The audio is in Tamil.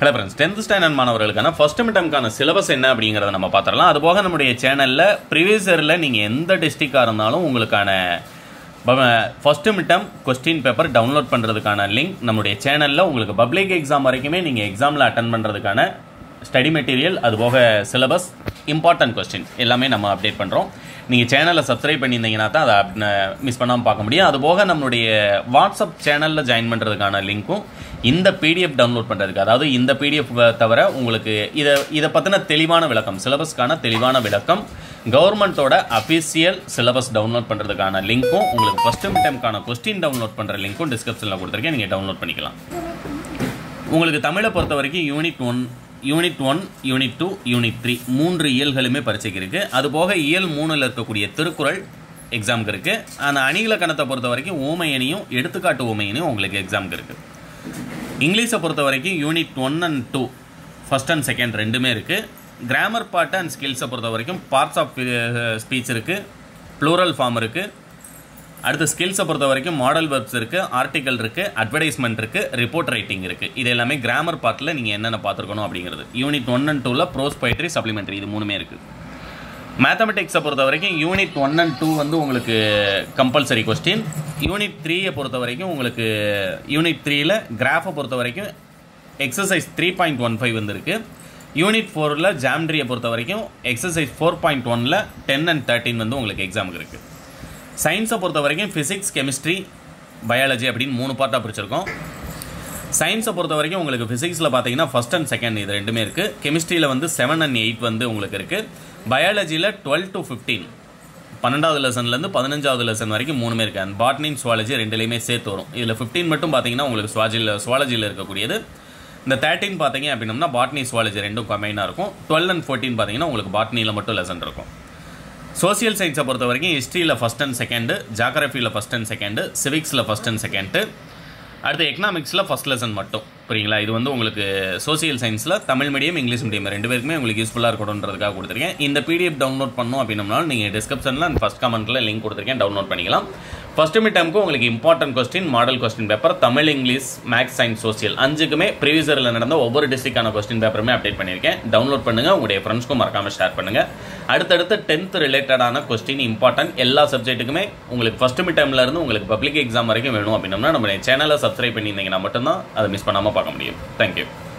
ஹலோ ஃப்ரெண்ட்ஸ் டென்த் ஸ்டாண்டர்ட் மாணவர்களுக்கான ஃபர்ஸ்ட் மிட்டம்க்கான சிலபஸ் என்ன அப்படிங்கிறத நம்ம பார்த்துடலாம் அது போக நம்முடைய சேனலில் ப்ரீவியஸ் இயரில் நீங்கள் எந்த டிஸ்ட்ரிக்டாக இருந்தாலும் உங்களுக்கான first midterm question paper download பண்ணுறதுக்கான லிங்க் நம்முடைய சேனலில் உங்களுக்கு பப்ளிக் எக்ஸாம் வரைக்குமே நீங்கள் எக்ஸாமில் அட்டன் பண்ணுறதுக்கான ஸ்டடி மெட்டீரியல் அது போக சிலபஸ் இம்பார்ட்டன்ட் கொஸ்டின் எல்லாமே நம்ம அப்டேட் பண்ணுறோம் நீங்கள் சேனலை சப்ஸ்கிரைப் பண்ணியிருந்தீங்கன்னா தான் அதை மிஸ் பண்ணாமல் பார்க்க முடியும் அது போக நம்மளுடைய வாட்ஸ்அப் சேனலில் ஜாயின் பண்ணுறதுக்கான லிங்க்கும் இந்த பிடிஎஃப் டவுன்லோட் பண்ணுறதுக்கு அதாவது இந்த பிடிஎஃப் தவிர உங்களுக்கு இதை இதை பற்றின தெளிவான விளக்கம் சிலபஸ்க்கான தெளிவான விளக்கம் கவர்மெண்ட்டோட அஃபிஷியல் சிலபஸ் டவுன்லோட் பண்ணுறதுக்கான லிங்க்கும் உங்களுக்கு ஃபஸ்ட் டைம்க்கான கொஸ்டின் டவுன்லோட் பண்ணுற லிங்க்கும் டிஸ்கிரிப்ஷனில் கொடுத்துருக்கேன் நீங்கள் டவுன்லோட் பண்ணிக்கலாம் உங்களுக்கு தமிழை பொறுத்த வரைக்கும் unit one unit one unit two unit three மூன்று இயல்களுமே பரீட்சைக்கு இருக்குது அது போக இயல் மூணில் இருக்கக்கூடிய திருக்குறள் எக்ஸாமுக்கு இருக்குது அந்த அணியிலக்கணத்தை பொறுத்த வரைக்கும் ஊமையணியும் எடுத்துக்காட்டு ஊமையணியும் உங்களுக்கு எக்ஸாமுக்கு இருக்குது இங்கிலீஷை பொறுத்த வரைக்கும் unit one and two first and second ரெண்டுமே இருக்குது கிராமர் பார்ட் அண்ட் ஸ்கில்ஸை பொறுத்த வரைக்கும் பார்ட்ஸ் ஆஃப் ஸ்பீச் இருக்குது ப்ளூரல் ஃபார்ம் இருக்குது அடுத்து ஸ்கில்ஸை பொறுத்த வரைக்கும் மாடல் வெர்ப்ஸ் இருக்குது ஆர்டிக்கல் இருக்குது அட்வர்டைஸ்மெண்ட் இருக்குது ரிப்போர்ட் ரைட்டிங் இருக்குது இது எல்லாமே கிராமர் பார்ட்டில் நீங்கள் என்னென்ன பார்த்துருக்கணும் அப்படிங்கிறது யூனிட் ஒன் அண்ட் டூவில் ப்ரோஸ் poetry சப்ளிமெண்ட்ரி இது மூணுமே இருக்குது மேத்தமெட்டிக்ஸை பொறுத்த வரைக்கும் யூனிட் ஒன் அண்ட் டூ வந்து உங்களுக்கு கம்பல்சரி கொஸ்டின் யூனிட் த்ரீயை பொறுத்த வரைக்கும் உங்களுக்கு யூனிட் த்ரீயில் கிராஃபை பொறுத்த வரைக்கும் exercise three point one five வந்துருக்கு யூனிட் ஃபோரில் ஜாம்ட்ரியை பொறுத்த வரைக்கும் எக்ஸசைஸ் ஃபோர் பாயிண்ட் ஒனில் டென் அண்ட் தேர்ட்டின் வந்து உங்களுக்கு எக்ஸாமுக்கு இருக்குது சயின்ஸை பொறுத்த வரைக்கும் ஃபிசிக்ஸ் கெமிஸ்ட்ரி பயாலஜி அப்படின்னு மூணு பார்ட்டாக பிரிச்சிருக்கோம் சயின்ஸை பொறுத்த வரைக்கும் உங்களுக்கு ஃபிசிக்ஸில் பார்த்தீங்கன்னா ஃபஸ்ட் அண்ட் செகண்ட் இது ரெண்டுமே இருக்குது கெமிஸ்ட்ரியில் வந்து செவன் அண்ட் எயிட் வந்து உங்களுக்கு இருக்குது பயாலஜியில் டுவெல் டு ஃபிஃப்டீன் பன்னெண்டாவது லெசன்லேருந்து பதினஞ்சாவது லெசன் வரைக்கும் மூணுமே இருக்குது அண்ட் பாட்னின் சுவாலஜி ரெண்டுலேயுமே சேர்த்து வரும் இதில் ஃபிஃப்டீன் மட்டும் பார்த்தீங்கன்னா உங்களுக்கு சுவாஜியில் சுவாலஜியில் இருக்கக்கூடியது இந்த தேர்ட்டின் பார்த்தீங்க அப்படின்னம்னா பாட்னி சுவாலஜி ரெண்டும் கம்பைனாக இருக்கும் டுவெல் அண்ட் ஃபோர்டீன் பார்த்தீங்கன்னா உங்களுக்கு பாட்னியில் மட்டும் லெசன் இருக்கும் சோசியல் சயின்ஸை பொறுத்த வரைக்கும் ஹிஸ்ட்ரியில் ஃபஸ்ட் அண்ட் செகண்டு ஜாகிரஃபியில் ஃபஸ்ட் அண்ட் செகண்டு சிவிக்ஸில் ஃபஸ்ட் அண்ட் செகண்டு அடுத்து எக்கனாமிக்ஸில் ஃபஸ்ட் லெசன் மட்டும் புரியுங்களா இது வந்து உங்களுக்கு சோசியல் சயின்ஸில் தமிழ் மீடியம் இங்கிலீஷ் மீடியம் ரெண்டு பேருக்குமே உங்களுக்கு யூஸ்ஃபுல்லாக இருக்கணுன்றதுக்காக கொடுத்துருக்கேன் இந்த பிடிஎஃப் டவுன்லோட் பண்ணணும் அப்படின்னம்னாலும் நீங்கள் டிஸ்கிரிப்ஷனில் அண்ட் ஃபஸ்ட் கமெண்ட்டில் லிங்க் கொடுத்துருக்கேன் டவுன்லோட் பண்ணிக்கலாம் ஃபஸ்ட் மிட் டைமுக்கு உங்களுக்கு important question model question paper Tamil English maths science social அஞ்சுக்குமே ப்ரீவியஸ் இயரில் நடந்த ஒவ்வொரு டிஸ்ட்ரிக்டான கொஸ்டின் பேப்பருமே அப்டேட் பண்ணியிருக்கேன் டவுன்லோட் பண்ணுங்கள் உங்களுடைய ஃப்ரெண்ட்ஸ்க்கும் மறக்காமல் ஷேர் பண்ணுங்கள் அடுத்தடுத்து டென்த் ரிலேட்டடான கொஸ்டின் இம்பார்ட்டன்ட் எல்லா சப்ஜெக்ட்டுக்குமே உங்களுக்கு ஃபஸ்ட் மிட் டைம்ல இருந்து உங்களுக்கு பப்ளிக் எக்ஸாம் வரைக்கும் வேணும் அப்படின்னம்னா நம்ம சேனலை சப்ஸ்கிரைப் பண்ணியிருந்தீங்கன்னா மட்டும்தான் அதை மிஸ் பண்ணாமல் பார்க்க முடியும் தேங்க்யூ